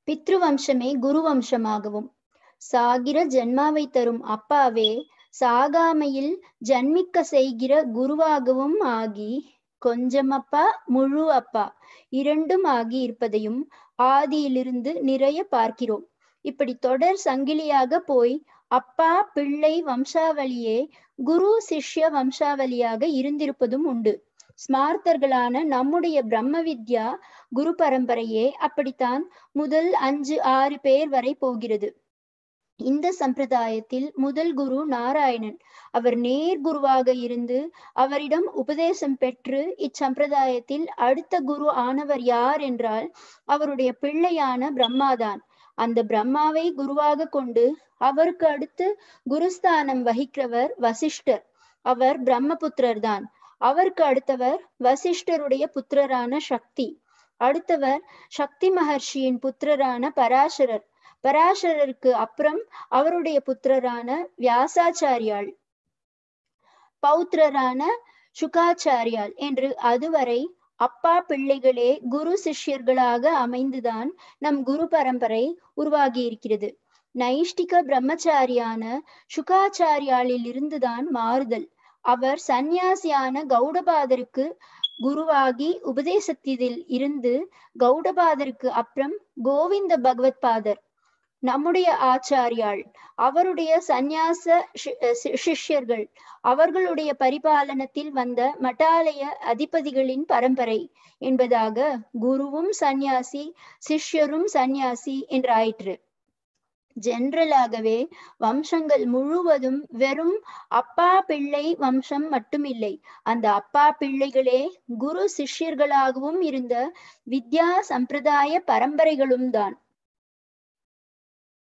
பித்ரு வம்சமே குரு வம்சமாகவும் சாகிற ஜென்மாவை தரும் அப்பாவே சாகாமையில் ஜன்மிக்க செய்கிற குருவாகவும் ஆகி கொஞ்சம் அப்பா முழு அப்பா இரண்டும் ஆகி இருப்பதையும் ஆதியிலிருந்து நிறைய பார்க்கிறோம் இப்படி தொடர் சங்கிலியாக போய் அப்பா பிள்ளை வம்சாவளியே குரு சிஷ்ய வம்சாவளியாக இருந்திருப்பதும் உண்டு ஸ்மார்த்தர்களான நம்முடைய பிரம்ம வித்யா குரு பரம்பரையே அப்படித்தான் முதல் அஞ்சு ஆறு பேர் வரை போகிறது இந்த சம்பிரதாயத்தில் முதல் குரு நாராயணன் அவர் நேர் குருவாக இருந்து அவரிடம் உபதேசம் பெற்று இச்சம்பிரதாயத்தில் அடுத்த குரு ஆனவர் யார் என்றால் அவருடைய பிள்ளையான பிரம்மாதான் அந்த பிரம்மாவை குருவாக கொண்டு அவருக்கு அடுத்து குருஸ்தானம் வகிக்கிறவர் வசிஷ்டர் அவர் பிரம்மபுத்திரர் தான் அவருக்கு அடுத்தவர் வசிஷ்டருடைய புத்திரரான சக்தி அடுத்தவர் சக்தி மகர்ஷியின் புத்திரரான பராசரர் பராசரருக்கு அப்புறம் அவருடைய புத்திரரான வியாசாச்சாரியாள் பௌத்திரரான சுகாச்சாரியால் என்று அதுவரை அப்பா பிள்ளைகளே குரு சிஷ்யர்களாக அமைந்துதான் நம் குரு பரம்பரை உருவாகி இருக்கிறது நைஷ்டிக பிரம்மச்சாரியான சுகாச்சாரியாலில் இருந்துதான் மாறுதல் அவர் சந்நியாசியான கௌடபாதருக்கு குருவாகி உபதேசத்தில் இருந்து கௌடபாதருக்கு அப்புறம் கோவிந்த பகவத் பாதர் நம்முடைய ஆச்சாரியாள் அவருடைய சந்நியாச சிஷ்யர்கள் அவர்களுடைய பரிபாலனத்தில் வந்த மட்டாலய அதிபதிகளின் பரம்பரை என்பதாக குருவும் சந்நியாசி சிஷ்யரும் சந்நியாசி என்றாயிற்று ஜெனரலாகவே வம்சங்கள் முழுவதும் வெறும் அப்பா பிள்ளை வம்சம் மட்டுமில்லை அந்த அப்பா பிள்ளைகளே குரு சிஷ்யர்களாகவும் இருந்த வித்யா சம்பிரதாய பரம்பரைகளும் தான்